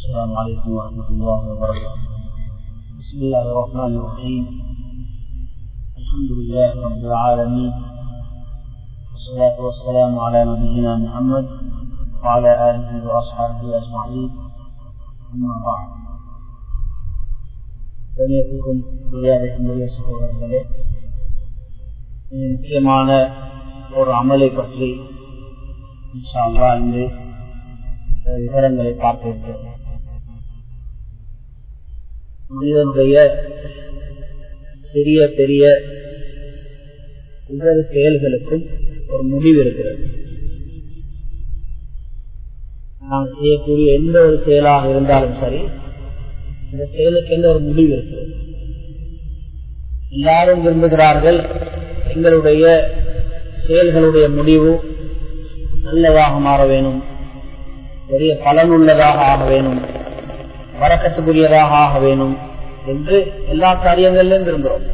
السلام عليكم ورحمة الله وبركاته بسم الله الرحمن الرحيم الحمد لله رب العالمين والصلاة والسلام على نبينا محمد وعلى آله وأصحابه أجمعين أما بعد கண்ணியத்துக்கும் மரியாதைக்குரிய சகோதரர்களே முக்கியமான ஒரு அமலை பற்றி இன்ஷால்லா இன்று விவரங்களை பார்க்க இருக்கிறோம் மனிதனுடைய சிறிய பெரிய ஒவ்வொரு செயல்களுக்கும் ஒரு முடிவு இருக்கிறது நாம் செய்யக்கூடிய எந்த ஒரு செயலாக இருந்தாலும் சரி இந்த செயலுக்கு எந்த ஒரு முடிவு இருக்கிறது எல்லாரும் விரும்புகிறார்கள் எங்களுடைய செயல்களுடைய முடிவு நல்லதாக மாற வேணும் பெரிய பலனுள்ளதாக ஆக வேணும் வரக்கத்துக்குரியதாக ஆக வேணும் என்று எல்லா காரியங்களிலும் விரும்புகிறோம்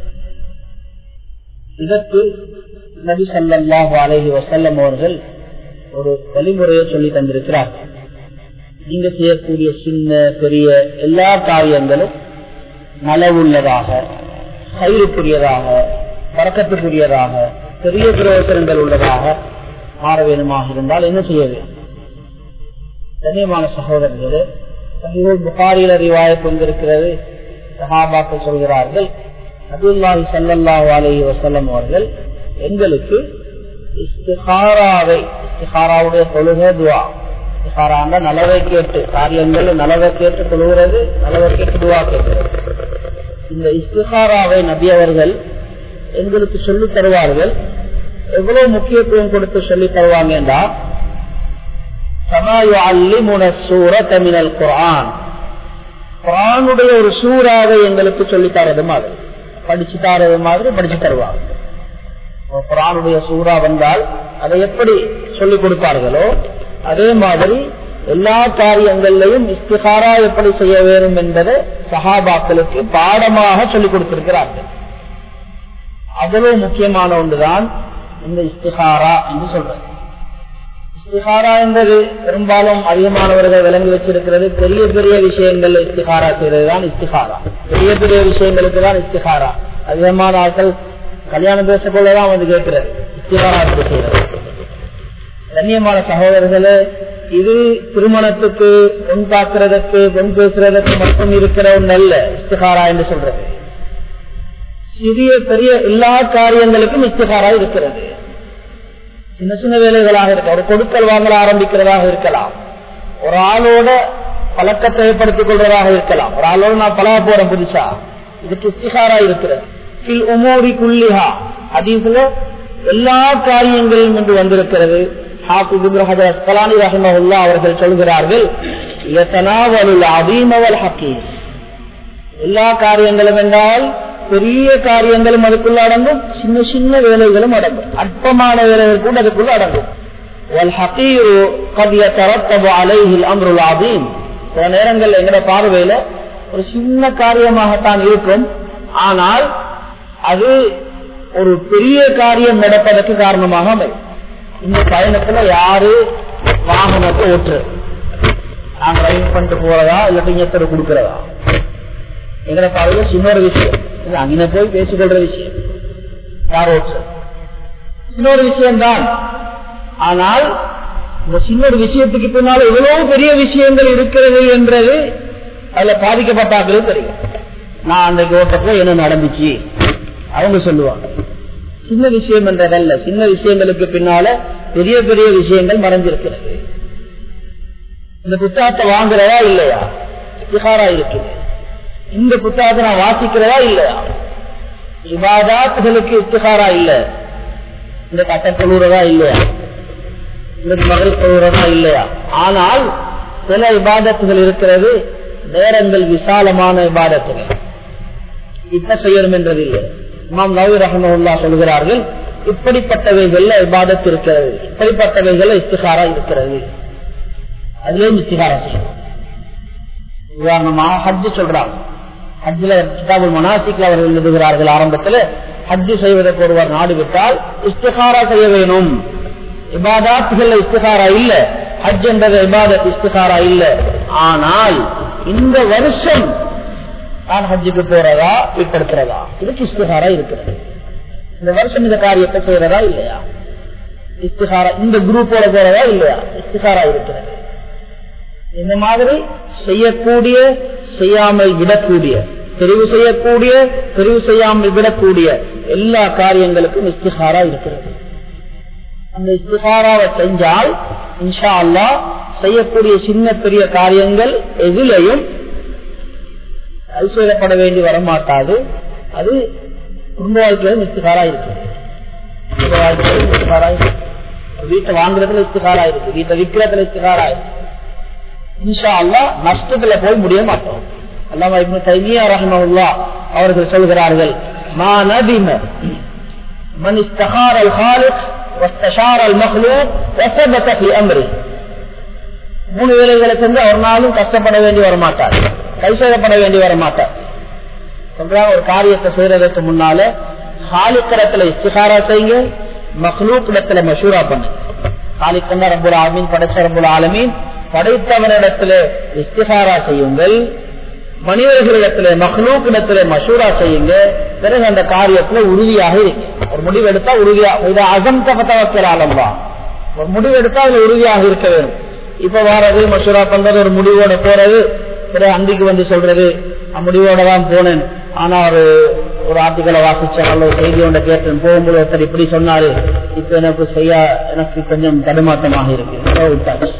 இதற்கு நபி சல்லாஹு அலஹி வசல்லம் அவர்கள் ஒரு வழிமுறையை சொல்லி தந்திருக்கிறார்கள் நீங்க செய்யக்கூடிய சின்ன பெரிய எல்லா காரியங்களும் நலவுள்ளதாக கயிறுக்குரியதாக பறக்கத்துக்குரியதாக பெரிய பிரயோசனங்கள் உள்ளதாக மாற வேணுமாக இருந்தால் என்ன செய்ய வேண்டும் கண்ணியமான சகோதரர்களே புகாரில ரிவாய கொண்டிருக்கிறது சஹாபாக்கள் சொல்கிறார்கள் அபுல்லாஹி சல்லாஹு அலஹி வசல்லம் அவர்கள் எங்களுக்கு இஸ்திகாராவை இஸ்திகாராவுடைய தொழுகை துவா இஸ்திகாராண்ட நலவை கேட்டு காரியங்கள் நலவை கேட்டு கொள்கிறது நலவை கேட்டு துவா கேட்கிறது இந்த இஸ்திகாராவை நபி அவர்கள் எங்களுக்கு சொல்லி தருவார்கள் எவ்வளவு முக்கியத்துவம் கொடுத்து சொல்லி தருவாங்க என்றா குரானுடைய ஒரு சூறாவை எங்களுக்கு சொல்லி தரது மாதிரி படிச்சு தரது மாதிரி படிச்சு தருவாங்க குரானுடைய சூறா வந்தால் அதை எப்படி சொல்லிக் கொடுப்பார்களோ அதே மாதிரி எல்லா காரியங்களையும் இஸ்திகாரா எப்படி செய்ய வேண்டும் என்பதை சஹாபாக்களுக்கு பாடமாக சொல்லிக் கொடுத்திருக்கிறார்கள் அவ்வளவு முக்கியமான ஒன்றுதான் இந்த இஸ்திகாரா என்று சொல்றது இஸ்திகாரா என்பது பெரும்பாலும் அதிகமானவர்கள் விளங்கி வச்சிருக்கிறது பெரிய பெரிய விஷயங்கள் இஸ்திகாரா செய்யறது தான் இஸ்திகாரா பெரிய பெரிய விஷயங்களுக்கு தான் இஸ்திகாரா அதிகமான ஆட்கள் கல்யாணம் பேசக்கொள்ளதான் வந்து கேட்கிறது இஸ்திகாரா எப்படி செய்யறது கண்ணியமான சகோதரர்களே இது திருமணத்துக்கு பொன் பார்க்கறதுக்கு பொன் பேசுறதுக்கு மட்டும் இருக்கிற ஒன்று அல்ல இஸ்திகாரா என்று சொல்றது சிறிய பெரிய எல்லா காரியங்களுக்கும் இஸ்திகாரா இருக்கிறது சின்ன சின்ன வேலைகளாக இருக்க ஒரு கொடுக்கல் வாங்கல ஆரம்பிக்கிறதாக இருக்கலாம் ஒரு ஆளோட பழக்கத்தை ஏற்படுத்திக் கொள்வதாக இருக்கலாம் ஒரு ஆளோட நான் பழக போறேன் புதுசா இதுக்கு இஸ்திகாரா இருக்கிறது உமோடி குள்ளிஹா அதீசுல எல்லா காரியங்களிலும் என்று வந்திருக்கிறது அவர்கள் சொல்கிறார்கள் எல்லா காரியங்களும் என்றால் பெரிய காரியங்களும் அதுக்குள்ள அடங்கும் சின்ன சின்ன வேலைகளும் அடங்கும் அற்பமான வேலைகள் கூட அதுக்குள்ள அடங்கும் சில நேரங்கள் எங்கட பார்வையில ஒரு சின்ன காரியமாகத்தான் இருக்கும் ஆனால் அது ஒரு பெரிய காரியம் நடப்பதற்கு காரணமாக அமையும் இந்த பயணத்துல யாரு வாகனத்தை ஓட்டுறது நாங்க ரைட் பண்ணிட்டு போறதா இல்லாட்டி இங்கத்தர கொடுக்கறதா எங்கட பார்வையில சின்ன ஒரு விஷயம் அங்கே போய் பேசிக்கொள்ற விஷயம் யார் ஓட்டுறது சின்ன ஒரு விஷயம்தான் ஆனால் இந்த சின்ன ஒரு விஷயத்துக்கு பின்னால எவ்வளவு பெரிய விஷயங்கள் இருக்கிறது என்றது அதுல பாதிக்கப்பட்டாக்களும் தெரியும் நான் அன்றைக்கு ஓட்டப்போ என்ன நடந்துச்சு அவங்க சொல்லுவாங்க சின்ன விஷயம் என்றதல்ல சின்ன விஷயங்களுக்கு பின்னால பெரிய பெரிய விஷயங்கள் மறைஞ்சிருக்கிறது இந்த புத்தகத்தை வாங்குறதா இல்லையா இத்திகாரா இருக்குது இந்த புத்தகத்தை நான் வாசிக்கிறதா இல்லையா விவாதாத்துகளுக்கு இத்திகாரா இல்ல இந்த கட்ட தொழுறதா இல்லையா இந்த மகள் தொழுறதா இல்லையா ஆனால் சில விவாதத்துகள் இருக்கிறது நேரங்கள் விசாலமான விவாதத்துகள் இப்ப செய்யணும் என்றது இல்லை இமாம் நவி ரஹமுல்லா சொல்கிறார்கள் இப்படிப்பட்டவைகள்ல விவாதத்து இருக்கிறது இப்படிப்பட்டவைகள்ல இஸ்திகாரா இருக்கிறது அதுலயும் இஸ்திகாரா செய்யணும் உதாரணமாக ஹஜ்ஜு சொல்றாங்க ஹஜ்ஜில கிதாபுல் மனாசிக்கு அவர்கள் எழுதுகிறார்கள் ஆரம்பத்தில் ஹஜ்ஜு செய்வதற்கு ஒருவர் நாடு விட்டால் இஸ்திகாரா செய்ய வேணும் இபாதாத்துகள் இஸ்திகாரா இல்ல ஹஜ் என்றது இபாதத் இஸ்திகாரா இல்ல ஆனால் இந்த வருஷம் நான் ஹஜ்ஜுக்கு போறதா ஏற்படுத்துறதா இதுக்கு இஸ்திகாரா இருக்கிறது இந்த வருஷம் இந்த காரியத்தை செய்யறதா இல்லையா இஸ்திகாரா இந்த குரூப்போட போறதா இல்லையா இஸ்திகாரா இருக்கிறது இந்த மாதிரி செய்யக்கூடிய செய்யாமல் விடக்கூடிய தெரிவு செய்யக்கூடிய தெரிவு செய்யாமல் விடக்கூடிய எல்லா காரியங்களுக்கும் இஸ்திகாரா இருக்கிறது அந்த இஸ்திகாராவை செஞ்சால் இன்ஷா அல்லா செய்யக்கூடிய சின்ன பெரிய காரியங்கள் எதிலையும் ஐஸ்வர்யப்பட வேண்டி வரமாட்டாது அது குடும்ப வாழ்க்கையில இஸ்திகாரா இருக்கு குடும்ப வாழ்க்கையில இஸ்திகாரா இருக்கு வீட்டை வாங்குறதுல இஸ்திகாரா இருக்கு வீட்டை விற்கிறதுல இஸ்திகாரா இருக்கு இன்ஷா அல்லா நஷ்டத்துல போய் முடிய மாட்டோம் அல்லாம இப்னு தைமியா ரஹ்மஹுல்லா அவர்கள் சொல்கிறார்கள் மா நதிம من استخار الخالق واستشار المخلوق وثبت في امره மூணு வேலைகளை சென்று ஒரு நாளும் கஷ்டப்பட வேண்டி வரமாட்டார் கைசேதப்பட வேண்டி வரமாட்டார் சொல்றாங்க ஒரு காரியத்தை செய்யறதுக்கு முன்னால ஹாலிக்கரத்துல இஸ்திகாரா செய்யுங்க மஹ்லூக் இடத்துல மஷூரா பண்ணு ஹாலிக்கன்னா ரபுல் ஆலமீன் படைச்ச ரபுல் ஆலமீன் படைத்தவனிடத்துல இஸ்திகாரா செய்யுங்கள் மனிதர்களிடத்துல மஹ்லூக்கிடத்துல மஷூரா செய்யுங்க பிறகு அந்த காரியத்துல உறுதியாக இருக்கு ஒரு முடிவு எடுத்தா உறுதியா இதை அகம் தகத்தவக்கலாலம்பா ஒரு முடிவு எடுத்தா அதுல உறுதியாக இருக்க வேண்டும் இப்ப வாரது மஷூரா பண்றது ஒரு முடிவோட போறது பிறகு அந்திக்கு வந்து சொல்றது முடிவோட தான் போனேன் ஆனா ஒரு ஒரு ஆர்டிக்கலை வாசிச்சேன் நல்ல ஒரு செய்தி ஒன்றை கேட்டேன் போகும்போது ஒருத்தர் இப்படி சொன்னாரு இப்ப எனக்கு செய்ய எனக்கு கொஞ்சம் தடுமாற்றமாக இருக்கு விட்டாச்சு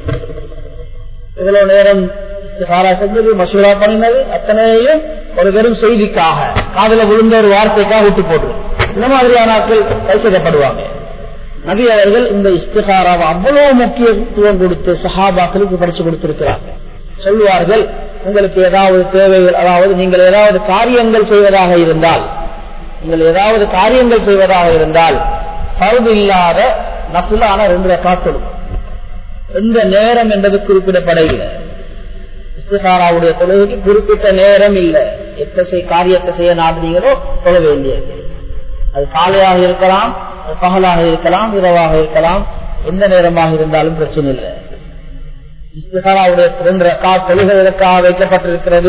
இவ்வளவு நேரம் இஸ்திகாரா செஞ்சது மசூரா பண்ணினது அத்தனையும் ஒரு வெறும் செய்திக்காக காதல விழுந்த ஒரு வார்த்தைக்காக விட்டு போட்டு இந்த மாதிரியான ஆட்கள் கைசெய்யப்படுவாங்க நபி அவர்கள் இந்த இஸ்திகாராவை அவ்வளவு முக்கியத்துவம் கொடுத்து சஹாபாக்களுக்கு படிச்சு கொடுத்திருக்கிறாங்க சொல்லுவார்கள் உங்களுக்கு ஏதாவது தேவைகள் அதாவது நீங்கள் ஏதாவது காரியங்கள் செய்வதாக இருந்தால் நீங்கள் ஏதாவது காரியங்கள் செய்வதாக இருந்தால் பருது இல்லாத நசுலான ரெண்டு காத்தலும் எந்த நேரம் என்பது குறிப்பிடப்படவில்லை இஸ்திகாராவுடைய தொழுகைக்கு குறிப்பிட்ட நேரம் இல்லை எத்தனை காரியத்தை செய்ய நாடுறீங்களோ சொல்ல வேண்டியது அது காலையாக இருக்கலாம் அது பகலாக இருக்கலாம் இரவாக இருக்கலாம் எந்த நேரமாக இருந்தாலும் பிரச்சனை இல்லை இஸ்திகாராவுடைய ரெண்டு ரக்கா தொழுகைகளுக்காக வைக்கப்பட்டிருக்கிறது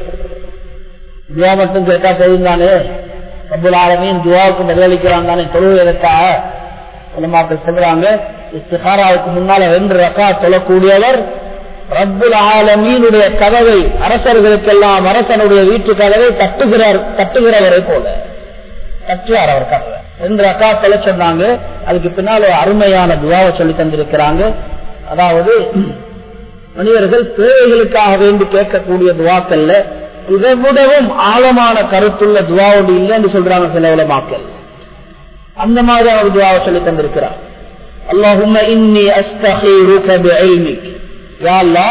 துவா மட்டும் கேட்டா தெரிந்தானே அபுல் ஆலமின் துவாவுக்கு பதிலளிக்கிறான் தானே தொழுகைகளுக்காக உலமாக்கள் சொல்றாங்க இஸ்திகாராவுக்கு முன்னால ரெண்டு ரக்கா சொல்லக்கூடியவர் ரப்புல் ஆலமீனுடைய கதவை அரசர்களுக்கெல்லாம் அரசனுடைய வீட்டு கதவை தட்டுகிறார் தட்டுகிறவரை போல தட்டுவார் அவர் கதவை ரெண்டு ரக்கா சொல்ல சொன்னாங்க அதுக்கு பின்னால் ஒரு அருமையான துவாவை சொல்லி தந்திருக்கிறாங்க அதாவது மனிதர்கள் தேவைகளுக்காக வேண்டி கேட்கக்கூடிய துவாக்கல்ல இதை விடவும் ஆழமான கருத்துள்ள துவாவோடு இல்லைன்னு சொல்றாங்க சில உலமாக்கள் அந்த மாதிரி அவர் துவாவை சொல்லி தந்திருக்கிறார் اللهم إني أستخيرك بعلمك يا الله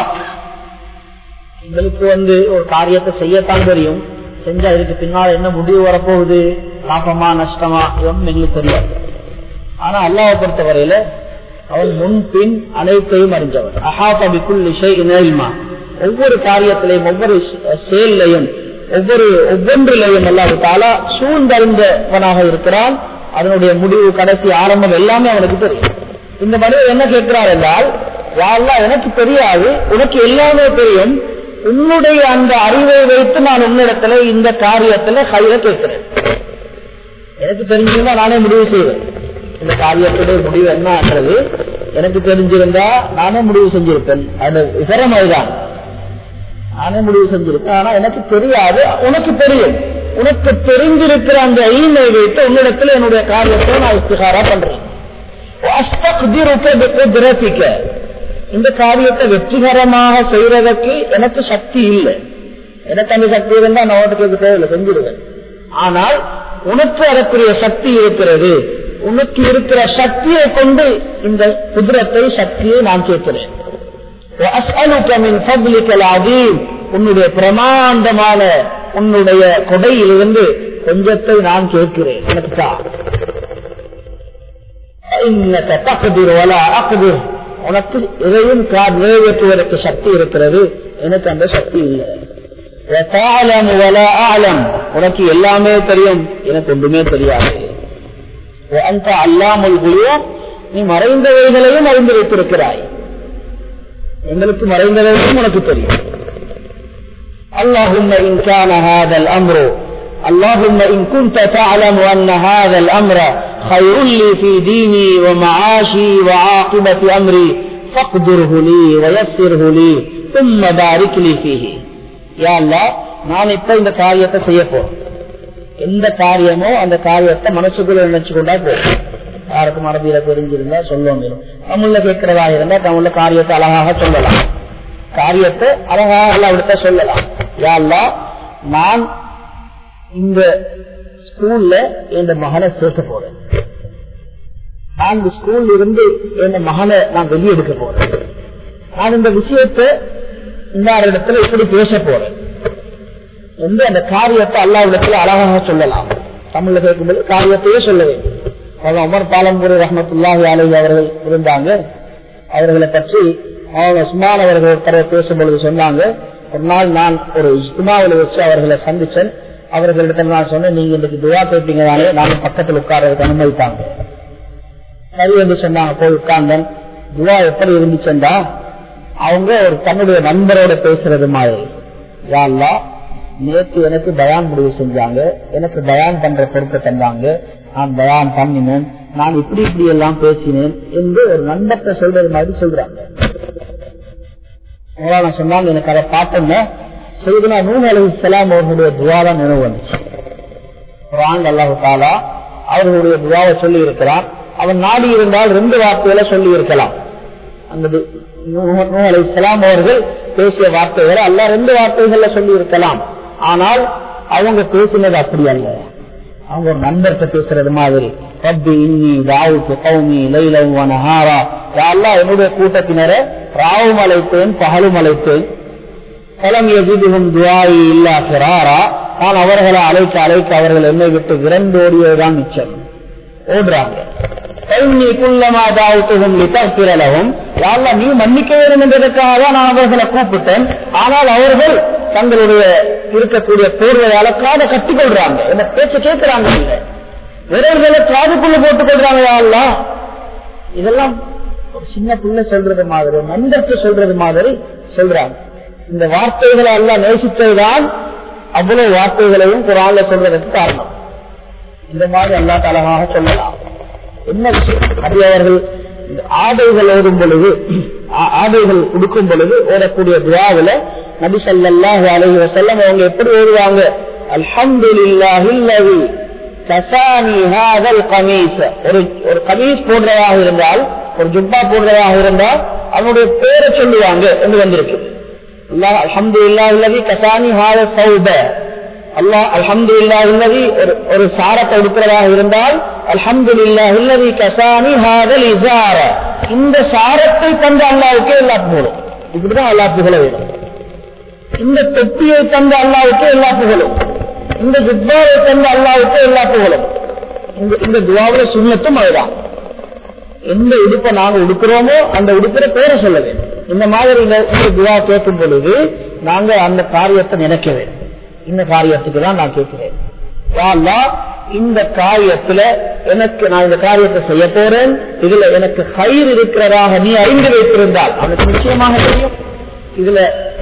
எங்களுக்கு வந்து ஒரு காரியத்தை செய்யத்தான் தெரியும் செஞ்சா இதுக்கு பின்னால் என்ன முடிவு வரப்போகுது லாபமா நஷ்டமா இதுவும் எங்களுக்கு தெரியாது ஆனா அல்லாவை பொறுத்தவரையில அவன் முன்பின் அனைத்தையும் அறிஞ்சவன் அஹாபிக்குள் இசை இணைமா ஒவ்வொரு காரியத்திலையும் ஒவ்வொரு செயலையும் ஒவ்வொரு ஒவ்வொன்றிலையும் அல்லாது தாலா சூழ்ந்தறிந்தவனாக இருக்கிறான் அதனுடைய முடிவு கடைசி ஆரம்பம் எல்லாமே அவனுக்கு தெரியும் இந்த மனிதர் என்ன கேட்கிறார் என்றால் யாரெல்லாம் எனக்கு தெரியாது உனக்கு எல்லாமே தெரியும் உன்னுடைய அந்த அறிவை வைத்து நான் உன்னிடத்துல இந்த காரியத்துல கையில கேட்கிறேன் எனக்கு தெரிஞ்சிருந்தா நானே முடிவு செய்வேன் இந்த காரியத்துடைய முடிவு என்னன்றது எனக்கு தெரிஞ்சிருந்தா நானே முடிவு செஞ்சிருப்பேன் அந்த விவரம் அதுதான் நானே முடிவு செஞ்சிருக்கேன் ஆனா எனக்கு தெரியாது உனக்கு தெரியும் உனக்கு தெரிஞ்சிருக்கிற அந்த ஈமை வைத்து உன்னிடத்துல என்னுடைய காரியத்தை நான் இஸ்திகாரா பண்றேன் இந்த காரியத்தை வெற்றிகரமாக செய்யறதுக்கு எனக்கு சக்தி இல்லை எனக்கு அந்த சக்தி இருந்தா நான் ஓட்டுக்கு தேவையில்லை செஞ்சிடுவேன் ஆனால் உனக்கு அதற்குரிய சக்தி இருக்கிறது உனக்கு இருக்கிற சக்தியை கொண்டு இந்த குதிரத்தை சக்தியை நான் கேட்கிறேன் உன்னுடைய பிரமாண்டமான உன்னுடைய கொடையிலிருந்து கொஞ்சத்தை நான் கேட்கிறேன் எனக்கு உனக்கு எதையும் நிறைவேற்றுவதற்கு சக்தி இருக்கிறது எனக்கு அந்த சக்தி இல்லை உனக்கு எல்லாமே தெரியும் எனக்கு ஒன்றுமே தெரியாது அந்த அல்லாமல் நீ மறைந்தவைகளையும் அறிந்து வைத்திருக்கிறாய் எங்களுக்கு மறைந்ததையும் உனக்கு தெரியும் اللهم إن كان هذا الأمر اللهم إن كنت تعلم أن هذا الأمر خير لي في ديني ومعاشي وعاقبة أمري فاقدره لي ويسره لي ثم بارك لي فيه يا الله நான் இப்ப இந்த காரியத்தை செய்ய போறேன் எந்த காரியமோ அந்த காரியத்தை மனசுக்குள்ள நினைச்சு கொண்டா போதும் யாருக்கும் அரபியில தெரிஞ்சிருந்தா சொல்லுவோம் தமிழ்ல கேட்கிறதா இருந்தா தமிழ்ல காரியத்தை அழகாக சொல்லலாம் காரியத்தை அழகாக அல்லாவிடத்த சொல்லலாம் யாழ்லா நான் இந்த ஸ்கூல்ல என் மகனை சேர்க்க போறேன் நான் இந்த ஸ்கூல்ல இருந்து என் மகனை நான் வெளியெடுக்க போறேன் நான் இந்த விஷயத்தை இந்த இடத்துல இப்படி பேச போறேன் என்று அந்த காரியத்தை அல்லாவிடத்துல அழகாக சொல்லலாம் தமிழ்ல கேட்கும்போது காரியத்தையே சொல்ல வேண்டும் அவங்க உமர் பாலம்பூரி ரஹமத்துல்லாஹி அலி அவர்கள் இருந்தாங்க அவர்களை பற்றி அவங்க உஸ்மான் அவர்கள் ஒருத்தரை பேசும்பொழுது சொன்னாங்க ஒரு நாள் நான் ஒரு இஸ்மாவில் வச்சு அவர்களை சந்திச்சேன் அவர்களிடத்தில் நான் சொன்னேன் நீங்க இன்னைக்கு துவா கேட்டீங்க தானே நானும் பக்கத்தில் உட்கார்றதுக்கு அனுமதித்தாங்க சரி என்று சொன்னாங்க போய் உட்கார்ந்தேன் துவா எப்படி இருந்துச்சுண்டா அவங்க ஒரு தன்னுடைய நண்பரோட பேசுறது மாதிரி யாழ்லா நேற்று எனக்கு பயான் முடிவு செஞ்சாங்க எனக்கு பயான் பண்ற பொறுப்பை தந்தாங்க நான் பயான் பண்ணினேன் நான் இப்படி இப்படி எல்லாம் பேசினேன் என்று ஒரு நண்பத்தை சொல்றது மாதிரி சொல்றாங்க சொன்னாங்க எனக்கு அதை பார்த்தோம்னா செய்தனா நூன் அலி இஸ்லாம் அவர்களுடைய துவாரம் நினைவு வந்துச்சு குரான் அல்லாஹு தாலா அவர்களுடைய துவாவை சொல்லி இருக்கிறார் அவன் நாடி இருந்தால் ரெண்டு வார்த்தைகளை சொல்லி இருக்கலாம் அந்த அலி இஸ்லாம் அவர்கள் பேசிய வார்த்தைகளை அல்ல ரெண்டு வார்த்தைகள்ல சொல்லி இருக்கலாம் ஆனால் அவங்க பேசினது அப்படி அல்ல அவங்க ஒரு நண்பர்கிட்ட பேசுறது மாதிரி ரப்பி இன்னி தாவுக்கு கௌமி லைலம் வனஹாரா யாரெல்லாம் என்னுடைய கூட்டத்தினரை ராவும் அழைத்தேன் பகலும் அழைத்தேன் பலம் எதிரும் துவாயி இல்லா பிறாரா நான் அவர்களை அழைக்க அழைக்க அவர்கள் என்னை விட்டு விரண்டோடியதுதான் மிச்சம் ஓடுறாங்க நீ மன்னிக்க வேண்டும் என்பதற்காக தான் நான் அவர்களை கூப்பிட்டேன் ஆனால் அவர்கள் தங்களுடைய இருக்கக்கூடிய போர்வையால காதை கட்டிக் கொள்றாங்க என்ன பேச்ச கேட்கிறாங்க விரல்களை காதுக்குள்ள போட்டுக் கொள்றாங்க இதெல்லாம் ஒரு சின்ன பிள்ளை சொல்றது மாதிரி நண்பருக்கு சொல்றது மாதிரி சொல்றாங்க இந்த வார்த்தைகளை எல்லாம் நேசித்ததுதான் அவ்வளவு வார்த்தைகளையும் குரான்ல சொல்றதுக்கு காரணம் இந்த மாதிரி எல்லா தலமாக சொல்லலாம் என்ன விஷயம் அது அவர்கள் ஆடைகள் ஓடும் பொழுது ஆடைகள் கொடுக்கும் பொழுது ஓடக்கூடிய துவாவில நபி சல்லாஹு அலஹி வசல்லம் அவங்க எப்படி ஓடுவாங்க அல்ஹம்துலில்லாஹில்லதி கசானி ஹாதல் கமீஸ் ஒரு ஒரு கமீஸ் போடுறதாக இருந்தால் ஒரு ஜுப்பா போடுறதாக இருந்தால் அவனுடைய பேரை சொல்லுவாங்க என்று வந்திருக்கு அல்லாஹ் அல்ஹம்து இல்லாஹி கசானி ஹாத சௌப அல்லாஹ் அல்ஹம்து இல்லாஹி ஒரு சாரத்தை எடுக்கிறதாக இருந்தால் அல்ஹம்து இல்லாஹி கசானி ஹாதல் இசார இந்த சாரத்தை தந்த அல்லாவுக்கே எல்லா புகழும் இப்படிதான் எல்லா புகழ வேணும் இந்த தொப்பியை தந்த அல்லாவுக்கு எல்லா புகழும் இந்த ஜுப்பாவை தந்த அல்லாவுக்கு எல்லா புகழும் இந்த துவாவில சுண்ணத்தும் அதுதான் எந்த உடுப்பை நாங்க உடுக்கிறோமோ அந்த உடுப்பிற பேரை சொல்ல வேண்டும் இந்த மாதிரி இந்த துவா கேட்கும் பொழுது நாங்க அந்த காரியத்தை நினைக்க வேண்டும் இந்த காரியத்துக்கு தான் நான் கேட்கிறேன் இந்த காரியத்துல எனக்கு நான் இந்த காரியத்தை செய்ய போறேன் இதுல எனக்கு கயிறு இருக்கிறதாக நீ அறிந்து வைத்திருந்தால் அவனுக்கு நிச்சயமாக தெரியும் இதுல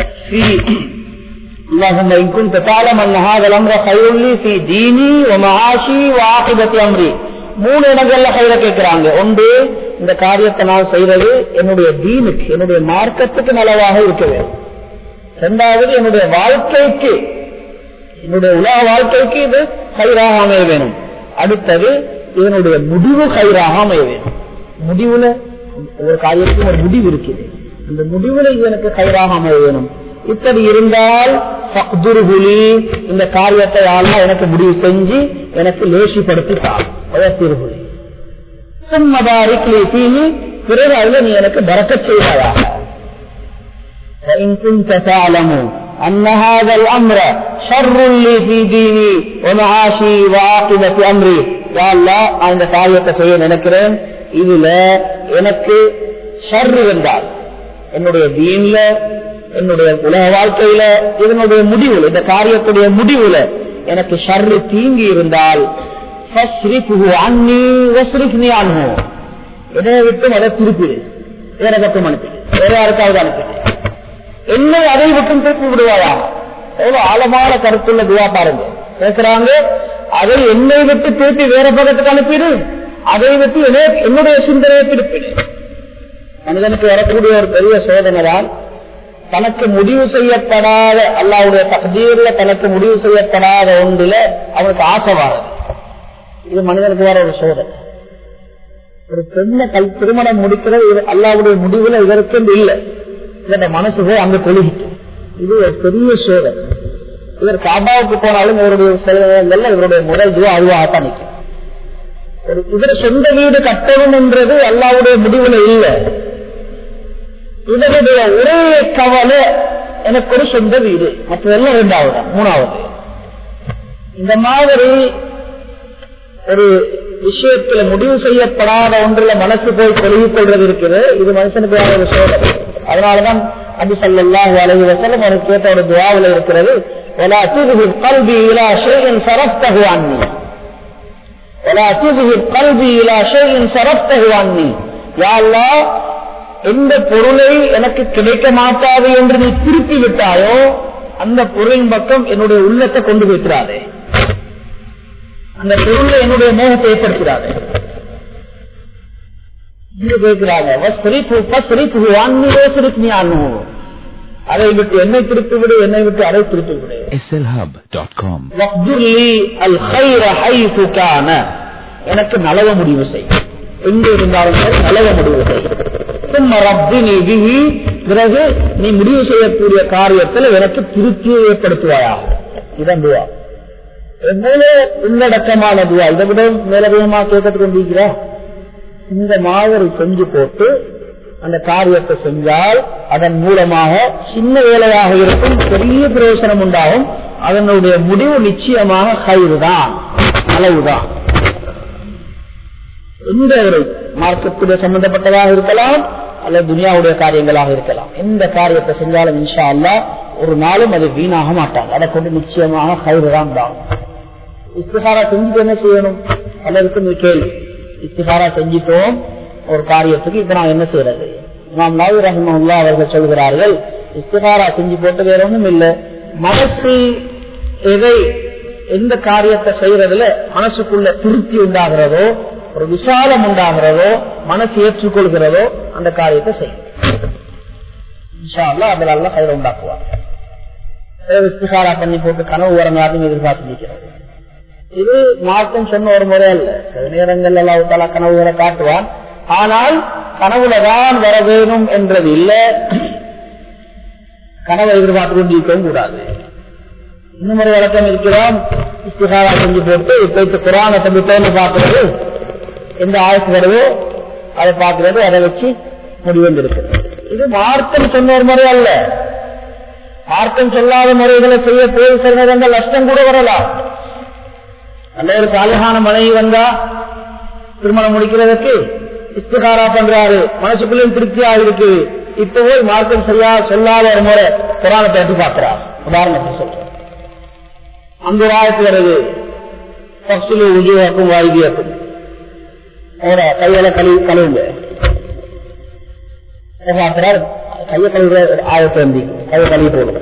اللهم إن كنت تعلم أن هذا الأمر خير لي في ديني ومعاشي وعاقبة أمري மூணு இடங்கள்ல கையில கேட்கிறாங்க ஒன்று இந்த காரியத்தை நான் செய்யறது என்னுடைய தீனுக்கு என்னுடைய மார்க்கத்துக்கு நலவாக இருக்க வேண்டும் இரண்டாவது என்னுடைய வாழ்க்கைக்கு என்னுடைய உலக வாழ்க்கைக்கு இது கயிறாக அமைய வேணும் அடுத்தது இதனுடைய முடிவு கயிறாக அமைய வேணும் முடிவுல ஒரு காரியத்துக்கு ஒரு முடிவு இருக்குது அந்த முடிவுல இது எனக்கு கயிறாக அமைய வேணும் இப்படி இருந்தால் இந்த காரியத்தை ஆனா எனக்கு முடிவு செஞ்சு எனக்கு லேசிப்படுத்திட்டார் பிறகு அதுல நீ எனக்கு பறக்க செய்வாயாக أن هذا الأمر شر لي في ديني ومعاشي وعاقبة أمري يا الله அந்த காரியத்தை செய்ய நினைக்கிறேன் இதுல எனக்கு ஷர் இருந்தால் என்னுடைய தீன்ல என்னுடைய உலக வாழ்க்கையில இதனுடைய முடிவுல இந்த காரியத்துடைய முடிவுல எனக்கு ஷர்ரு தீங்கி இருந்தால் என்னை விட்டு அதை திருப்பிடு வேற பக்கம் அனுப்பிடு வேற யாருக்காவது அனுப்பிடு என்னை அதை விட்டும் திருப்பி விடுவாயா எவ்வளவு ஆழமான கருத்துள்ள துவா பாருங்க பேசுறாங்க அதை என்னை விட்டு திருப்பி வேற பக்கத்துக்கு அனுப்பிடு அதை விட்டு என்னை- என்னுடைய சிந்தனையை திருப்பிடு மனிதனுக்கு வரக்கூடிய ஒரு பெரிய சோதனை தான் தனக்கு முடிவு செய்யப்படாத அல்லாவுடைய தகுதியில தனக்கு முடிவு செய்யப்படாத ஒன்றுல அவனுக்கு ஆசை வாரது இது மனிதனுக்கு வர ஒரு சோதனை ஒரு பெண்ணை கல் திருமணம் முடிக்கிறது இவர் அல்லாவுடைய முடிவுல இதற்கு இல்லை இவருடைய மனசு போய் அங்க கொழுகிட்டு இது ஒரு பெரிய சோதனை இவர் காபாவுக்கு போனாலும் இவருடைய சில நேரங்கள்ல இவருடைய முதல் துவா அதுவாகத்தான் நிற்கும் ஒரு இவர் சொந்த வீடு கட்டணும் என்றது அல்லாவுடைய முடிவுல இல்லை இவருடைய ஒரே கவலை எனக்கு ஒரு சொந்த வீடு மற்றதெல்லாம் இரண்டாவது மூணாவது இந்த மாதிரி ஒரு விஷயத்துல முடிவு செய்யப்படாத ஒன்றுல மனசு போய் கொழுகிக் கொள்வது இருக்குது இது மனுஷனுக்கு வேற ஒரு சோதனை அதனாலதான் அபி சல்லாஹு அலைஹி வஸல்லம் ஒரு கேட்ட ஒரு துவாவில் இருக்கிறது ولا تذهب قلبي الى شيء صرفته عني ولا تذهب قلبي الى شيء صرفته عني يا الله எந்த பொருளை எனக்கு கிடைக்க மாட்டாது என்று நீ திருப்பி விட்டாயோ அந்த பொருளின் பக்கம் என்னுடைய உள்ளத்தை கொண்டு வைக்கிறாரே அந்த பொருளை என்னுடைய மோகத்தை ஏற்படுத்துகிறாரு இங்க கேட்கிறாங்க "வஸ்ரிஃபு ஃபஸ்ரிஃபு அன்னி வஸ்ரிஃப்னி அன்ஹு." அதை விட்டு என்னை திருப்பி விடு என்னை விட்டு அதை திருப்பி விடு slhub.com. வக்துர் லீ அல் கைர ஹைசு கான. எனக்கு நலவ முடிவு செய் எங்க இருந்தாலும் சரி நலவ முடிவு செய் சும்ம ரப்பினி பிஹி. பிறகு நீ முடிவு செய்யக்கூடிய காரியத்தில் எனக்கு திருப்தியை ஏற்படுத்துவாயா இதான் துவா எவ்வளவு உள்ளடக்கமான துவா இதை விட மேலதிகமா கேட்கறது கொண்டிருக்கிறா இந்த மாதிரி செஞ்சு போட்டு அந்த காரியத்தை செஞ்சால் அதன் மூலமாக சின்ன வேலையாக இருக்கும் பெரிய பிரயோசனம் உண்டாகும் அதனுடைய முடிவு நிச்சயமாக கயிறு தான் அளவுதான் எந்த ஒரு மார்க்கத்துடைய சம்பந்தப்பட்டதாக இருக்கலாம் அல்லது துனியாவுடைய காரியங்களாக இருக்கலாம் எந்த காரியத்தை செஞ்சாலும் இன்ஷா அல்லா ஒரு நாளும் அது வீணாக மாட்டாங்க அதை கொண்டு நிச்சயமாக கயிறு தான் உண்டாகும் இஸ்திகாரா செஞ்சுட்டு என்ன செய்யணும் பலருக்கும் இது கேள்வி இஸ்திகாரா செஞ்சிட்டோம் ஒரு காரியத்துக்கு இப்ப நான் என்ன செய்யறது நாம் நவி ரஹ்மல்லா அவர்கள் சொல்கிறார்கள் இஸ்திகாரா செஞ்சு போட்டு வேற ஒண்ணும் இல்ல மனசு எதை எந்த காரியத்தை செய்யறதுல மனசுக்குள்ள திருப்தி உண்டாகிறதோ ஒரு விசாலம் உண்டாகிறதோ மனசு ஏற்றுக்கொள்கிறதோ அந்த காரியத்தை செய்யும் இன்ஷா அல்லாஹ் அதுல எல்லாம் கயிறு உண்டாக்குவார் இஸ்திகாரா பண்ணி போட்டு கனவு வரங்காதும் எதிர்பார்த்து நிற்கிறது இது மார்க்கம் சொன்ன ஒரு முறை அல்ல சில நேரங்கள் அல்லாஹால கனவுகளை காட்டுவான் ஆனால் கனவுலதான் வர வேணும் என்றது இல்ல கனவை எதிர்பார்த்து கொண்டிருக்கவும் கூடாது இன்னும் ஒரு வழக்கம் இருக்கிறோம் இஸ்திகாரா செஞ்சு போட்டு போயிட்டு குரானை தம்பி தேர்ந்து பார்க்கிறது எந்த ஆயத்து வருதோ அதை பார்க்கிறது அதை வச்சு முடிவு இருக்கிறது இது மார்க்கம் சொன்ன ஒரு முறை அல்ல மார்க்கம் சொல்லாத முறைகளை செய்ய போய் சில நேரங்கள் நஷ்டம் கூட வரலாம் நல்ல ஒரு சாலிகான மனைவி வந்தா திருமணம் முடிக்கிறதுக்கு இஸ்திகாரா பண்றாரு மனசுக்குள்ளேயும் திருப்தியா இருக்கு இப்ப போய் மார்க்கம் சரியா சொல்லாத ஒரு முறை புராணத்தை எடுத்து பார்க்கிறார் உதாரணத்தை சொல்றேன் அந்த ஒரு ஆயத்து வருது பக்சுலு உஜுவாக்கும் வாய்தியாக்கும் அவரை கையில கழு கழுவுங்க பார்க்கிறார் கையை கழுவுற ஆயத்தை வந்து கையை கழுவி போடும்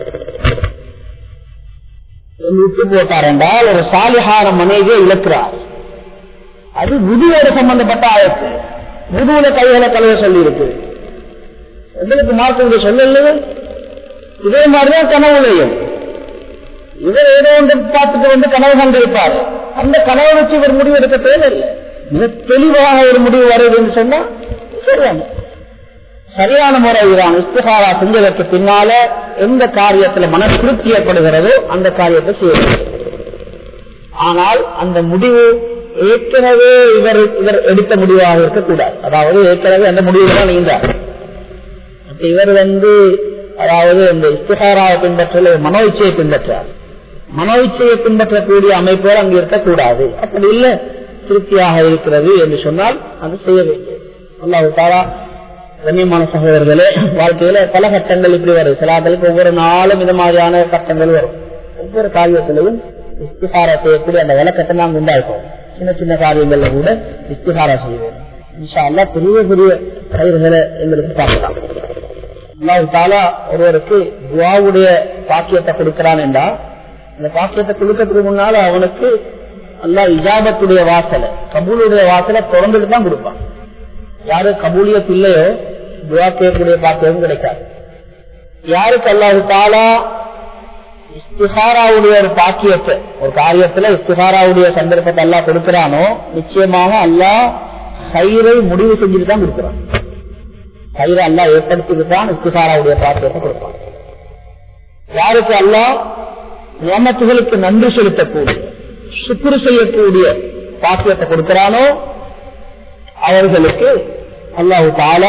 விட்டு போட்டார் என்றால் ஒரு சாலிஹான மனைவியை இழக்கிறார் அது முதுவோடு சம்பந்தப்பட்ட ஆயத்து முதுவுல கைகளை கழுவ சொல்லி இருக்கு உங்களுக்கு மார்க்க சொல்லல இதே மாதிரிதான் கனவுலையும் இவர் ஏதோ ஒன்று பார்த்துட்டு வந்து கனவு கண்டிருப்பார் அந்த கனவை வச்சு இவர் முடிவு எடுக்க தேவையில்லை மிக தெளிவாக ஒரு முடிவு வருதுன்னு சொன்னா சரியான சரியான முறைதான் இஸ்திகாரா செஞ்சதற்கு பின்னால எந்த காரியத்துல மன திருப்தி ஏற்படுகிறதோ அந்த காரியத்தை செய்ய ஆனால் அந்த முடிவு ஏற்கனவே இவர் இவர் எடுத்த முடிவாக இருக்கக்கூடாது அதாவது ஏற்கனவே அந்த முடிவு தான் நீந்தார் அப்ப இவர் வந்து அதாவது இந்த இஸ்திகாராவை பின்பற்றல மனோ இச்சையை பின்பற்றார் மனோ இச்சையை பின்பற்றக்கூடிய அமைப்போடு அங்கு இருக்கக்கூடாது அப்படி இல்லை திருப்தியாக இருக்கிறது என்று சொன்னால் அது செய்ய வேண்டியது அல்லாஹு தாரா கண்ணியமான சகோதரர்களே வாழ்க்கையில பல கட்டங்கள் இப்படி வரும் சிலாக்களுக்கு ஒவ்வொரு நாளும் இது மாதிரியான கட்டங்கள் வரும் ஒவ்வொரு காரியத்திலையும் இஸ்திகாரா செய்யக்கூடிய அந்த விளக்கத்தை நாம் உண்டாயிருக்கோம் சின்ன சின்ன காரியங்கள்ல கூட இஸ்திகாரா செய்வோம் இன்ஷா அல்லா பெரிய பெரிய கயிறுகளை எங்களுக்கு பார்க்கலாம் அல்லாஹ் தாலா ஒருவருக்கு துவாவுடைய பாக்கியத்தை கொடுக்கிறான் என்றா இந்த பாக்கியத்தை கொடுக்கறதுக்கு முன்னால அவனுக்கு அல்லாஹ் இஜாபத்துடைய வாசலை கபூலுடைய வாசலை திறந்துட்டு தான் கொடுப்பான் யாரு கபூலியத் இல்லையோ துவா கேட்கக்கூடிய பாக்கியம் கிடைக்காது யாருக்கு அல்லாஹ் தாலா இஸ்திகாராவுடைய ஒரு பாக்கியத்தை ஒரு காரியத்துல இஸ்திகாராவுடைய சந்தர்ப்பத்தை அல்லாஹ் கொடுக்கிறானோ நிச்சயமாக அல்லாஹ் கயிறை முடிவு செஞ்சுட்டு தான் கொடுக்கிறான் கயிறை அல்லாஹ் ஏற்படுத்திட்டு தான் இஸ்திகாராவுடைய பாக்கியத்தை கொடுப்பான் யாருக்கு அல்லாஹ் நியமத்துகளுக்கு நன்றி செலுத்தக்கூடிய சுக்குரு செய்யக்கூடிய பாக்கியத்தை கொடுக்கிறானோ அவர்களுக்கு அல்லாஹு தாலா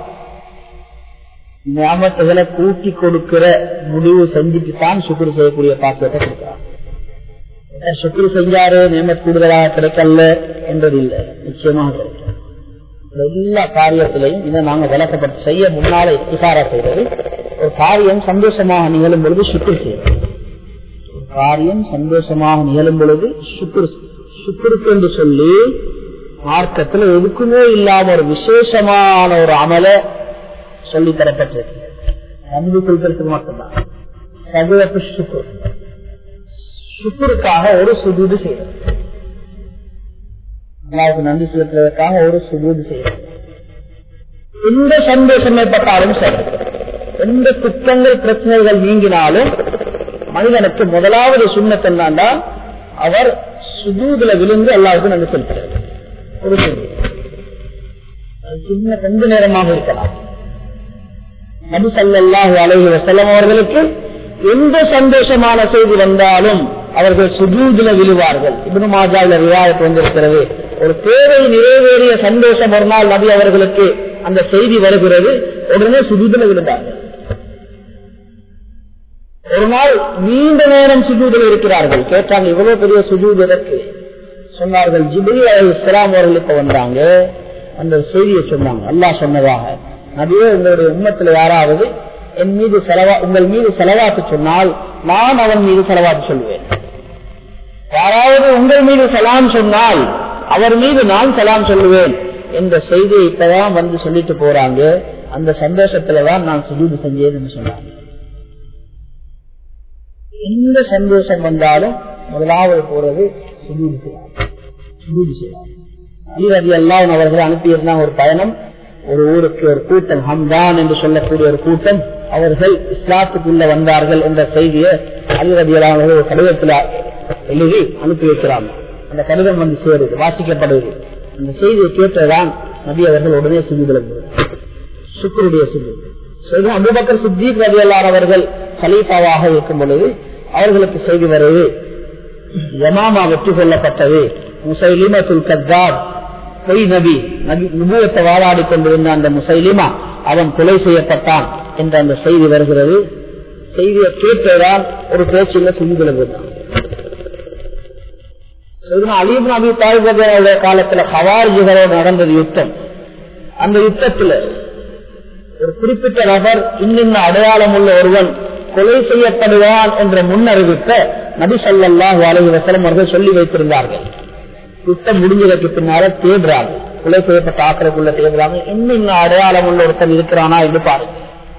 நியமத்துகளை கூட்டி கொடுக்கிற முடிவு செஞ்சுட்டு தான் சுக்குரு செய்யக்கூடிய பாக்கியத்தை கொடுக்கிறான் சுக்குரு செஞ்சாரு நியமத் கூடுதலாக கிடைக்கல என்றது இல்லை நிச்சயமாக கிடைக்கும் எல்லா காரியத்திலையும் இதை நாங்க விளக்கப்பட்டு செய்ய முன்னால இத்திகாரா செய்வது ஒரு காரியம் சந்தோஷமாக நிகழும் பொழுது சுக்குரு செய்வது ஒரு காரியம் சந்தோஷமாக நிகழும் பொழுது சுக்குரு சுக்குருக்கு என்று சொல்லி மார்க்கத்தில் எதுக்குமே இல்லாம ஒரு விசேஷமான ஒரு அமல சொல்லி தரப்பட்டிருக்கு நன்றி சொல்றதுக்கு மட்டும்தான் சதுரப்பு சுக்குர் சுக்குருக்காக ஒரு சுஜூது செய்யறது அல்லாவுக்கு நன்றி செலுத்துவதற்காக ஒரு சுஜூது செய்யறது எந்த சந்தோஷம் ஏற்பட்டாலும் சரி எந்த குற்றங்கள் பிரச்சனைகள் நீங்கினாலும் மனிதனுக்கு முதலாவது சுண்ணத் என்னன்னா அவர் சுஜூதுல விழுந்து அல்லாவுக்கு நன்றி செலுத்துறது ஒரு சுஜூது அது சின்ன கொஞ்ச நேரமாக இருக்கலாம் நபி சல்லாஹு அலைஹி வசல்லம் அவர்களுக்கு எந்த சந்தோஷமான செய்தி வந்தாலும் அவர்கள் சுஜூதுல விழுவார்கள் இப்னு மாஜாவில விவாதத்து வந்திருக்கிறது ஒரு தேவை நிறைவேறிய சந்தோஷம் ஒரு நாள் நபி அவர்களுக்கு அந்த செய்தி வருகிறது உடனே சுஜூதுல விழுந்தார்கள் ஒரு நாள் நீண்ட நேரம் சுஜூதில் இருக்கிறார்கள் கேட்டாங்க இவ்வளவு பெரிய சுஜூத் எதற்கு சொன்னார்கள் ஜிபிரி அலி இஸ்லாம் அவர்கள் இப்ப வந்தாங்க அந்த செய்தியை சொன்னாங்க அல்லாஹ் சொன்னதாக நபியே உங்களுடைய உண்மத்தில் யாராவது என் மீது செலவா உங்கள் மீது செலவாக்கு சொன்னால் நான் அவன் மீது செலவாக்கு சொல்லுவேன் யாராவது உங்கள் மீது சலாம் சொன்னால் அவர் மீது நான் சலாம் சொல்லுவேன் என்ற செய்தியை இப்பதான் வந்து சொல்லிட்டு போறாங்க அந்த சந்தோஷத்துலதான் நான் சுஜூது செஞ்சேன் சொன்னாங்க எந்த சந்தோஷம் வந்தாலும் முதலாவது போறது சுஜூது செய்யலாம் சுஜூது செய்யலாம் அலிரதி அல்லாஹ் அவர்கள் அனுப்பியிருந்தாங்க ஒரு பயணம் ஒரு ஊருக்கு ஒரு கூட்டம் ஹம்தான் என்று சொல்லக்கூடிய ஒரு கூட்டம் அவர்கள் இஸ்லாத்துக்குள்ள வந்தார்கள் என்ற செய்தியை அலிரதியலான ஒரு கடிதத்தில் எழுதி அனுப்பி வைக்கிறாங்க அந்த கடிதம் வந்து சேருது வாசிக்கப்படுது அந்த செய்தியை கேட்டதான் நபி அவர்கள் உடனே சுஜூதில் சுக்கருடைய சுஜூத் அபுபக்கர் சித்திக் ரதியல்லார் அவர்கள் கலீஃபாவாக இருக்கும் பொழுது அவர்களுக்கு செய்தி வருது யமாமா வெற்றி கொள்ளப்பட்டது முசைலிமத்துல் கத்தாப் பொய் நபி நபுவத்தை வாதாடி கொண்டிருந்த அந்த முசைலிமா அவன் கொலை செய்யப்பட்டான் என்ற அந்த செய்தி வருகிறது செய்தியை கேட்டதான் ஒரு பேச்சுல சுஞ்சுல இருந்தான் அலீபன் அபி தாய்பதியோட காலத்துல ஹவார்ஜிகளோடு நடந்தது யுத்தம் அந்த யுத்தத்துல ஒரு குறிப்பிட்ட நபர் இன்னின்ன அடையாளம் உள்ள ஒருவன் கொலை செய்யப்படுவான் என்ற முன்னறிவிப்ப நபி சல்லாஹூ அலஹி வசலம் அவர்கள் சொல்லி வைத்திருந்தார்கள் யுத்தம் முடிஞ்சதற்கு பின்னால தேடுறாங்க கொலை செய்யப்பட்ட ஆக்களுக்குள்ள தேடுறாங்க இன்னும் அடையாளம் உள்ள ஒருத்தன் இருக்கிறானா என்று பாருங்க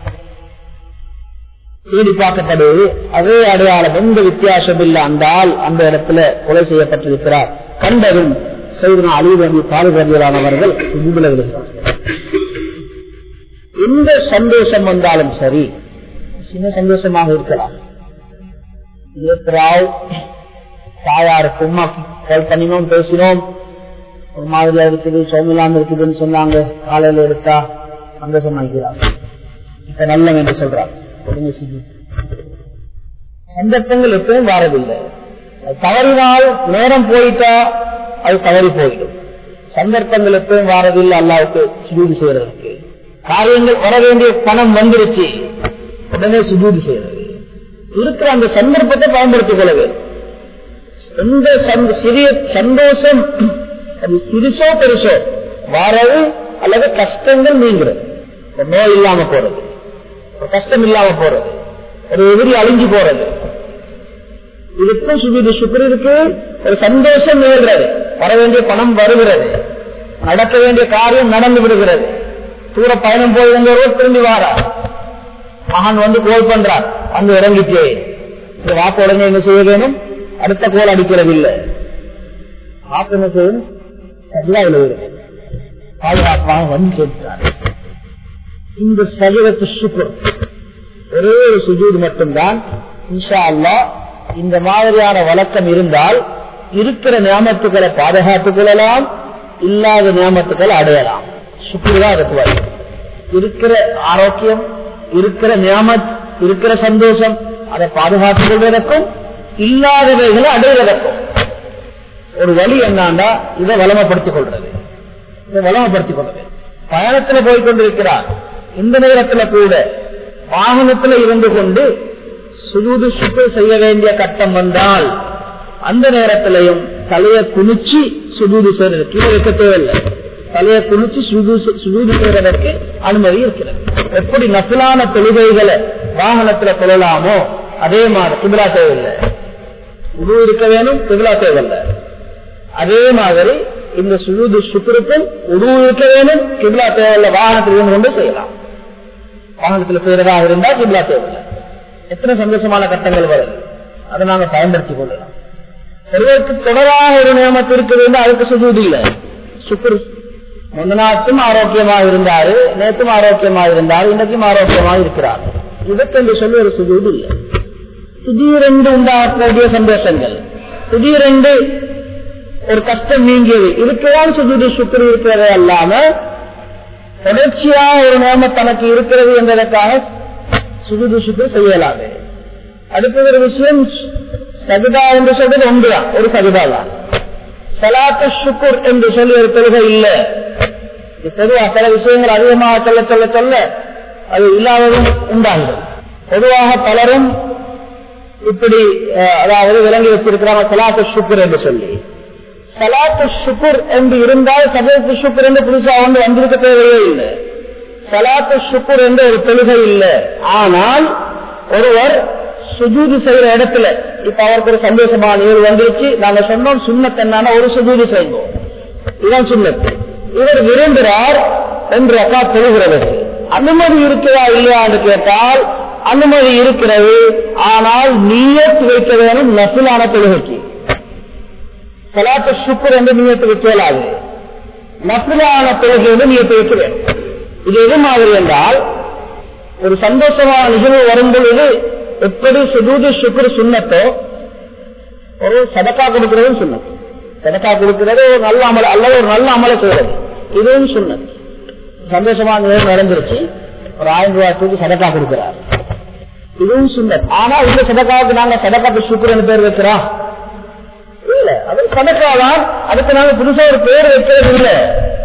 தேடி பார்க்கப்படுவது அதே அடையாளம் எந்த வித்தியாசம் இல்லை அந்த ஆள் அந்த இடத்துல கொலை செய்யப்பட்டிருக்கிறார் கண்டதும் செய்தனா அலிவந்தி பாதுகாதிகளானவர்கள் எந்த சந்தோஷம் வந்தாலும் சரி சின்ன சந்தோஷமாக இருக்கலாம் ராவ் தாயாருக்கு உமாக்கு கால் பண்ணினோம் பேசினோம் ஒரு மாதிரியா இருக்குது சோமிலாம இருக்குதுன்னு சொன்னாங்க காலையில எடுத்தா சந்தோஷமாக்கிறாங்க இப்ப நல்லம் என்று சொல்றாங்க சந்தர்ப்பங்கள் எப்பவும் வாரதில்லை தவறினால் நேரம் போயிட்டா அது தவறி போயிடும் சந்தர்ப்பங்கள் எப்பவும் வாரதில்லை அல்லாவுக்கு சுஜூதி செய்யறதுக்கு காரியங்கள் வர வேண்டிய பணம் வந்துருச்சு உடனே சுஜூதி செய்யறது இருக்கிற அந்த சந்தர்ப்பத்தை பயன்படுத்திக் கொள்ள வேண்டும் எந்த சிறிய சந்தோஷம் அது சிறுசோ பெருசோ வரவு அல்லது கஷ்டங்கள் நீங்கிறது நோய் இல்லாம போறது கஷ்டம் இல்லாம போறது ஒரு எதிரி அழிஞ்சு போறது இதுக்கும் சுகிது சுக்கர் இருக்கு ஒரு சந்தோஷம் நேர்றது வர வேண்டிய பணம் வருகிறது நடக்க வேண்டிய காரியம் நடந்து விடுகிறது தூர பயணம் போய் வந்தவர் திரும்பி வாரா மகன் வந்து கோல் பண்றார் வந்து இறங்கிட்டே இந்த வாக்கு உடனே என்ன செய்ய வேணும் அடுத்த கோல் அடிக்கிறது இல்லை வாக்கு என்ன செய்யணும் சஜிதாவில் விடும் பாதுகாப்பாக வந்து கேட்கிறார் இந்த சஜிதத்து சுக்குர் ஒரே ஒரு சுஜூது மட்டும்தான் இன்ஷா அல்லா இந்த மாதிரியான வழக்கம் இருந்தால் இருக்கிற நியமத்துக்களை பாதுகாத்துக் கொள்ளலாம் இல்லாத நியமத்துக்களை அடையலாம் சுக்குருதான் இருக்குவார் இருக்கிற ஆரோக்கியம் இருக்கிற நியமத் இருக்கிற சந்தோஷம் அதை பாதுகாத்துக் கொள்வதற்கும் இல்லாதவைகளை அடைவதற்கும் ஒரு வழி என்னண்டா இதை வளமப்படுத்திக் கொள்றது இதை வளமப்படுத்திக் கொள்றது பயணத்துல போய் கொண்டிருக்கிறார் இந்த நேரத்துல கூட வாகனத்துல இருந்து கொண்டு சுஜூது சுட்டு செய்ய வேண்டிய கட்டம் வந்தால் அந்த நேரத்திலையும் தலையை குனிச்சு சுஜூது செய்யறது கீழே வைக்க தேவையில்லை தலையை குனிச்சு சுஜூது செய்யறதற்கு அனுமதி இருக்கிறது எப்படி நசிலான தொழுகைகளை வாகனத்துல தொழலாமோ அதே மாதிரி திபிலா தேவையில்லை உரு இருக்க வேணும் திபிலா தேவையில்லை அதே மாதிரி இந்த சுஜூது சுக்குருக்கும் உருவு இருக்க வேணும் கிபிலா தேவையில்லை வாகனத்தில் இருந்து கொண்டு செய்யலாம் வாகனத்தில் செய்யறதாக இருந்தா கிபிலா தேவையில்லை எத்தனை சந்தோஷமான கட்டங்கள் வருது அதை நாங்க பயன்படுத்திக் கொள்ளலாம் ஒருவருக்கு தொடராக ஒரு நியமத்து இருக்குது அதுக்கு சுஜூது இல்லை சுக்குரு முந்தநாத்தும் ஆரோக்கியமாக இருந்தாரு நேற்றும் ஆரோக்கியமாக இருந்தார் இன்றைக்கும் ஆரோக்கியமாக இருக்கிறார் இதற்கு என்று சொல்லி ஒரு சுஜூது இல்லை திடீரென்று உண்டாகக்கூடிய சந்தோஷங்கள் திடீரென்று ஒரு கஷ்டம் நீங்கியது இதுக்குதான் சுஜூது சுக்குரு இருக்கிறதே அல்லாம தொடர்ச்சியாக ஒரு நியம தனக்கு இருக்கிறது என்பதற்காக சுஜூது சுக்குரு செய்யலாது அடுத்தது ஒரு விஷயம் சகுதா என்று சொல்றது ஒன்றுதான் ஒரு சகுதா தான் சலாத்து சுக்குர் என்று சொல்லி ஒரு தொழுகை இல்லை பொதுவாக சில விஷயங்கள் அதிகமாக சொல்ல சொல்ல சொல்ல அது இல்லாததும் உண்டாகும் பொதுவாக பலரும் இப்படி அதாவது விளங்கி வச்சிருக்கிறாங்க சலாத்து சுக்குர் என்று சொல்லி சலாத்து சுக்குர் என்று இருந்தால் சபத்து சுக்குர் என்று புதுசா வந்து வந்திருக்க தேவையே இல்லை சலாத்து சுக்குர் என்று ஒரு தொழுகை இல்லை ஆனால் ஒருவர் சுஜூது செய்யற இடத்துல இப்ப அவருக்கு ஒரு சந்தோஷமான நிகழ்வு வந்துருச்சு நாங்க சொன்னோம் சுண்ணத்தன்னான ஒரு சுஜூது செய்வோம் இதுதான் சுண்ணத்து இவர் விரும்புகிறார் என்று அக்கா தொழுகிறதற்கு அனுமதி இருக்கிறதா இல்லையான்னு கேட்டால் அனுமதி இருக்கிறது ஆனால் நீயத்து வைக்க வேணும் நசிலான தொழுகைக்கு சலாத்து சுக்குர் என்று நீயத்து வைக்கலாது நசிலான தொழுகை என்று நீயத்து வைக்க வேண்டும் இது எது மாதிரி என்றால் ஒரு சந்தோஷமான நிகழ்வு வரும் பொழுது எப்படி சுதூது சுக்குரு சுண்ணத்தோ ஒரு சதக்கா கொடுக்கிறதும் சுண்ணத் சதக்கா கொடுக்கிறது ஒரு நல்ல அமல அல்லது ஒரு நல்ல அமல செய்யறது இதுவும் சுண்ணத் சந்தோஷமா நடந்துருச்சு ஒரு ஆயிரம் ரூபாய் தூக்கி சதக்கா கொடுக்கிறார் இதுவும் சுண்ணத் ஆனா இந்த சதக்காவுக்கு நாங்க சதக்காக்கு சுக்குரன்னு பேர் வைக்கிறோம் இல்ல அது சதக்காதான் அதுக்கு நாங்க புதுசா ஒரு பேர் வைக்கிறது இல்லை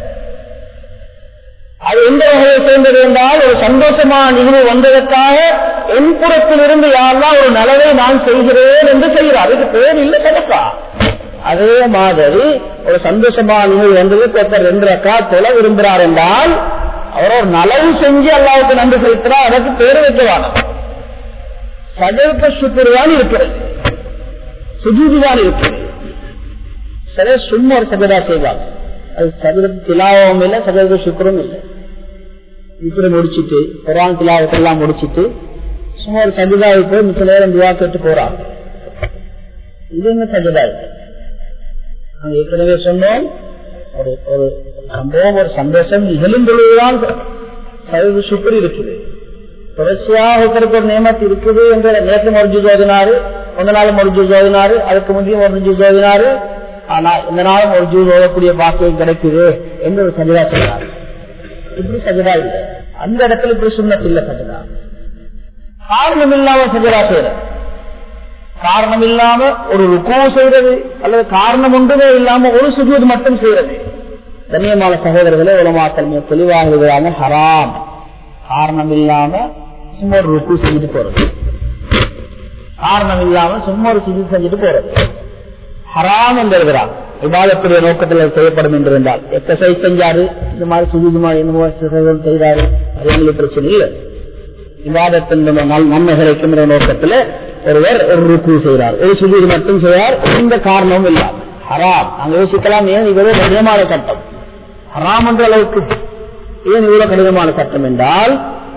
அது எந்த வகையை சேர்ந்தது என்றால் ஒரு சந்தோஷமான நிகழ்வு வந்ததற்காக என் புறத்திலிருந்து யாரெல்லாம் ஒரு நலவை நான் செய்கிறேன் என்று செய்கிறார் அதுக்கு பேர் இல்லை சதக்கா அதே மாதிரி ஒரு சந்தோஷமான நிகழ்வு வந்தது ஒருத்தர் ரெண்டு ரக்கா தொலை விரும்புகிறார் என்றால் அவர் ஒரு நலவு செஞ்சு அல்லாவுக்கு நன்றி செலுத்துறார் அதற்கு பேர் வைக்கவான சதவீத சுக்குரு தான் இருக்கிறது சுஜூதி தான் இருக்கிறது சில சும்மா ஒரு சகதா செய்வாங்க அது சதுர திலாவும் இல்லை சதுர சுக்கரும் இல்லை இப்படி முடிச்சுட்டு குரான் திலாவத்தெல்லாம் முடிச்சுட்டு சும்மா ஒரு சஜிதாவை போய் மிச்ச நேரம் துவா கேட்டு போறாங்க இது என்ன சஜிதா நாங்க ஏற்கனவே சொன்னோம் ஒரு ஒரு சம்பவம் ஒரு சந்தோஷம் நிகழும் பொழுதுதான் சதுர சுக்கர் இருக்குது தொடர்ச்சியாக ஒருத்தருக்கு ஒரு நியமத்து இருக்குது என்று நேற்று மறுஜு ஜோதினாரு கொஞ்ச நாள் மறுஜு ஜோதினாரு அதுக்கு முந்தைய மறுஜு ஜோதினாரு ஆனா இந்த நாளும் ஒரு ஜூஸ் ஓடக்கூடிய பாக்கியம் கிடைக்குது என்று ஒரு சஜிதா சொன்னார் இப்படி சஜிதா இல்லை அந்த இடத்துல இப்படி சுண்ணத்து இல்லை சஜிதா காரணம் இல்லாம சஜிதா செய்யறது காரணம் இல்லாம ஒரு ருக்கோ செய்யறது அல்லது காரணம் ஒன்றுமே இல்லாம ஒரு சுஜூத் மட்டும் செய்யறது கண்ணியமான சகோதரர்களே உலமாக்கல் தெளிவாக இருக்கிறாங்க ஹராம் காரணம் இல்லாம சும்மா ஒரு ருக்கு செஞ்சுட்டு போறது காரணம் இல்லாம சும்மா ஒரு சுஜூத் செஞ்சுட்டு போறது ஹராம் என்று எழுதுறாங்க விவாதத்துடைய நோக்கத்தில் செய்யப்படும் என்று இருந்தால் எக்ஸசைஸ் செஞ்சாரு இந்த மாதிரி சுஜிதுமா என்னமோ செய்தாரு அது எங்களுக்கு பிரச்சனை இல்லை விவாதத்தின் நன்மை கிடைக்கின்ற நோக்கத்தில் ஒருவர் ஒரு ருக்கு செய்கிறார் ஒரு சுஜிது மட்டும் செய்வார் எந்த காரணமும் இல்லாம ஹராம் நாங்க யோசிக்கலாம் ஏன் இவரே நிஜமான சட்டம் ஹராம் என்ற அளவுக்கு ஏன் இவ்வளவு கடினமான சட்டம் என்றால்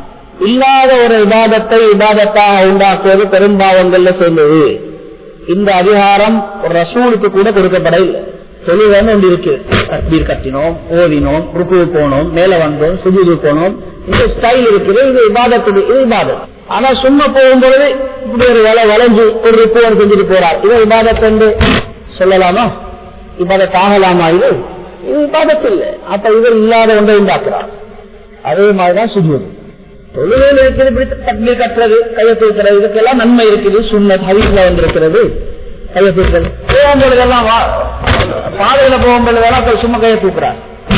இல்லாத ஒரு விவாதத்தை விவாதத்தாக உண்டாக்குவது பெரும்பாவங்கள்ல சேர்ந்தது இந்த அதிகாரம் ஒரு ரசூலுக்கு கூட கொடுக்கப்படவில்லை தெளிவான ஒன்று இருக்கு தக்பீர் கட்டினோம் ஓதினோம் ருக்கு போனோம் மேல வந்தோம் சுஜிது போனோம் இந்த ஸ்டைல் இருக்குது இது விவாதத்துக்கு இது விவாதம் ஆனா சும்மா போகும்பொழுது இப்படி ஒரு வலை வளைஞ்சு ஒரு ருக்குவன் செஞ்சுட்டு போறார் இது விவாதத்தை என்று சொல்லலாமா இபாதத் ஆகலாமா இது இது விவாதத்து இல்லை அப்ப இவர் இல்லாத ஒன்றை உண்டாக்குறார் அதே மாதிரிதான் சுஜூது தொழுகையில் இருக்கிறது இப்படி தக்பீர் கட்டுறது கையை தூக்கிறது இதுக்கெல்லாம் நன்மை இருக்குது சுண்ணத் ஹரிஸ்ல வந்திருக்கிறது கையை தூக்கிறது போகும்பொழுதெல்லாம் பாதையில போகும்பொழுதெல்லாம் போய் சும்மா கையை தூக்குறார்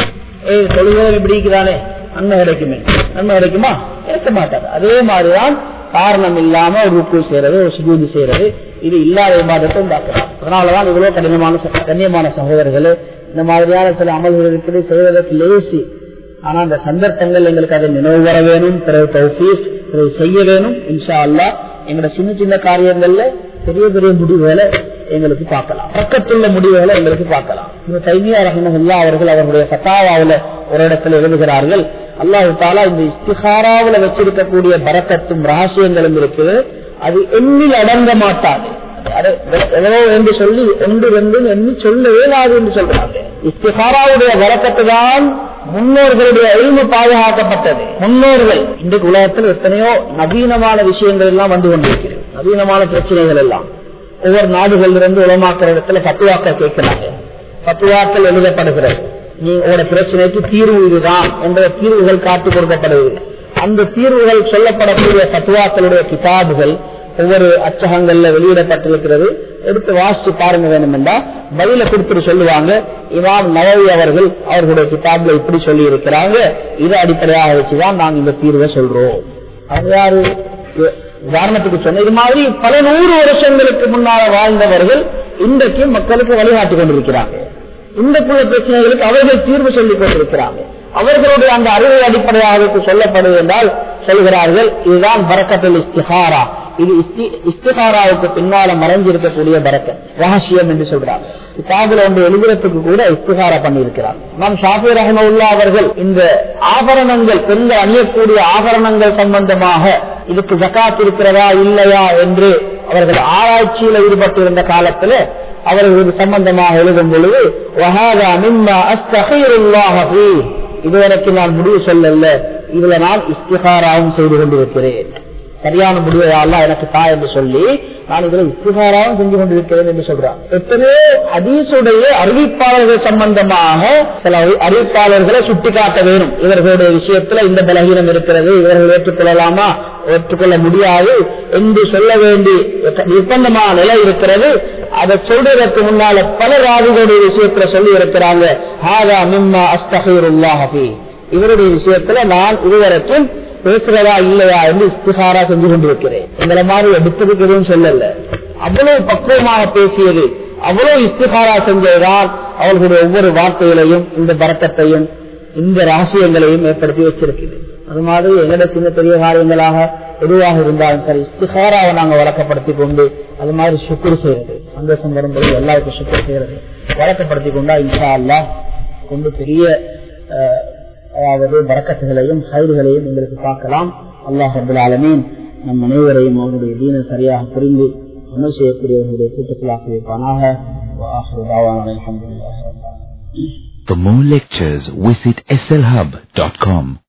ஏய் தொழுகையில் இப்படி இருக்கிறானே நன்மை கிடைக்குமே நன்மை கிடைக்குமா கிடைக்க மாட்டாது அதே மாதிரிதான் காரணம் இல்லாம ஒரு ருக்கு செய்யறது ஒரு சுஜூதி செய்யறது இது இல்லாத விவாதத்தை உண்டாக்குறார் அதனாலதான் இவ்வளவு கடினமான ச- கண்ணியமான சகோதரர்களே இந்த மாதிரியான சில அமல்கள் இருக்குது செய்வதற்கு லேசி ஆனா அந்த சந்தர்ப்பங்கள் எங்களுக்கு அதை நினைவு வர வேணும் பிறகு தௌஃபீக் பிறகு செய்ய வேணும் இன்ஷா அல்லா எங்களோட சின்ன சின்ன காரியங்கள்ல பெரிய பெரிய முடிவுகளை எங்களுக்கு பார்க்கலாம் பக்கத்துள்ள முடிவுகளை எங்களுக்கு பார்க்கலாம் இந்த தைமியா ரஹமல்லா அவர்கள் அவர்களுடைய கத்தாவாவில் ஒரு இடத்துல எழுதுகிறார்கள் அல்லாஹு தாலா இந்த இஸ்திகாராவில் வச்சிருக்கக்கூடிய பரக்கத்தும் ரகசியங்களும் இருக்குது அது எண்ணில் அடங்க மாட்டாது அது எவ்வளோ என்று சொல்லி ஒன்று ரெண்டு எண்ணி சொல்ல இயலாது என்று சொல்றாங்க இஸ்திகாராவுடைய வரக்கத்து தான் முன்னோர்களுடைய எளிமை பாதுகாக்கப்பட்டது முன்னோர்கள் இன்றைக்கு உலகத்தில் எத்தனையோ நவீனமான விஷயங்கள் எல்லாம் வந்து கொண்டிருக்கிறது நவீனமான பிரச்சனைகள் எல்லாம் ஒவ்வொரு நாடுகளிலிருந்து உலமாக்குற இடத்துல பத்துவாக்கள் கேட்கிறாங்க பத்துவாக்கள் எழுதப்படுகிறது நீ உங்களோட பிரச்சனைக்கு தீர்வு இதுதான் என்ற தீர்வுகள் காட்டி கொடுக்கப்படுகிறது அந்த தீர்வுகள் சொல்லப்படக்கூடிய பத்துவாக்களுடைய கிதாபுகள் ஒவ்வொரு அச்சகங்கள்ல வெளியிடப்பட்டிருக்கிறது எடுத்து வாசிச்சு பாருங்க வேணும் என்றா பதில கொடுத்துட்டு சொல்லுவாங்க இமாம் நவவி அவர்கள் அவர்களுடைய கிதாப்ல இப்படி சொல்லி இருக்கிறாங்க இதை அடிப்படையாக வச்சுதான் நாங்க இந்த தீர்வை சொல்றோம் அவங்க யாரு இ- உதாரணத்துக்கு சொன்ன இது மாதிரி பல நூறு வருஷங்களுக்கு முன்னால வாழ்ந்தவர்கள் இன்றைக்கு மக்களுக்கு வழிகாட்டி கொண்டிருக்கிறாங்க இந்த குல பிரச்சனைகளுக்கு அவர்கள் தீர்வு சொல்லிக் கொண்டிருக்கிறாங்க அவர்களுடைய அந்த அறிவை அடிப்படையாக வைத்து சொல்லப்படுவது என்றால் சொல்கிறார்கள் இதுதான் பரக்கத்தில் இஸ்திஹாரா இது இஸ்தி- இஸ்திஹாராவுக்கு பின்னால மறைஞ்சிருக்கக்கூடிய பரக்கத் ரகசியம் என்று சொல்றாங்க கிதாபுல ஒன்று எழுதுறதுக்கு கூட இஸ்திஹாரா பண்ணியிருக்கிறார் நாம் ஷாஃபி ரஹமுல்லா அவர்கள் இந்த ஆபரணங்கள் பெண்கள் அணியக்கூடிய ஆபரணங்கள் சம்பந்தமாக இதுக்கு ஜக்காத் இருக்கிறதா இல்லையா என்று அவர்கள் ஆராய்ச்சியில் ஈடுபட்டிருந்த காலத்துல அவர்கள் இது சம்பந்தமாக எழுதும் பொழுது "வஹாதா மிம்மா அஸ்தகீருல்லாஹ ஃபீஹ்." இதுவரைக்கும் நான் முடிவு சொல்லல இதுல நான் இஸ்திகாராவும் செய்து கொண்டிருக்கிறேன் சரியான முடிவை அல்லாஹ் எனக்கு தா என்று சொல்லி நான் இதுல இஸ்திகாராவும் செஞ்சு கொண்டிருக்கிறேன் என்று சொல்றான் எத்தனையோ அதீசுடைய அறிவிப்பாளர்கள் சம்பந்தமாக சில அறி- அறிவிப்பாளர்களை சுட்டிக்காட்ட வேணும் இவர்களுடைய விஷயத்துல இந்த பலகீனம் இருக்கிறது இவர்கள் ஏற்றுக்கொள்ளலாமா ஏற்றுக்கொள்ள முடியாது என்று சொல்ல வேண்டி நிர்பந்தமான நிலை இருக்கிறது அதை சொல்றதற்கு முன்னால பல ராஜுகளுடைய விஷயத்துல சொல்லி இருக்கிறாங்க "ஹாதா மிம்மா அஸ்தகீருல்லாஹ ஃபீ." இவருடைய விஷயத்துல நான் இதுவரைக்கும் பேசுறதா இல்லையா என்று இஸ்திகாரா செஞ்சு கொண்டிருக்கிறேன் எங்களை மாதிரி எடுத்ததுக்கு எதுவும் சொல்லல அவ்வளவு பக்குவமாக பேசியது அவ்வளவு இஸ்திகாரா செஞ்சதுதான் அவர்களுடைய ஒவ்வொரு வார்த்தைகளையும் இந்த பரக்கத்தையும் இந்த ரகசியங்களையும் ஏற்படுத்தி வச்சிருக்குது அது மாதிரி எங்கட சின்ன பெரிய காரியங்களாக எதுவாக இருந்தாலும் சரி இஸ்திகாராவை நாங்க வழக்கப்படுத்திக் கொண்டு அது மாதிரி சுக்குர் செய்யறது சந்தோஷம் வரும்போது எல்லாருக்கும் சுக்குர் செய்யறது வழக்கப்படுத்திக் கொண்டா இன்ஷா அல்லாஹ் கொண்டு பெரிய அஹ், அதாவது பரக்கத்துகளையும் ஹைர்களையும் எங்களுக்கு பார்க்கலாம் அல்லாஹ் அபுல் ஆலமீன் நம் அனைவரையும் அவருடைய தீன சரியாக புரிந்து அமல் செய்யக்கூடியவர்களுடைய கூட்டத்தில் ஆக்கியிருப்பானாக وآخر دعوانا الحمد لله رب العالمين For more lectures, visit slhub.com.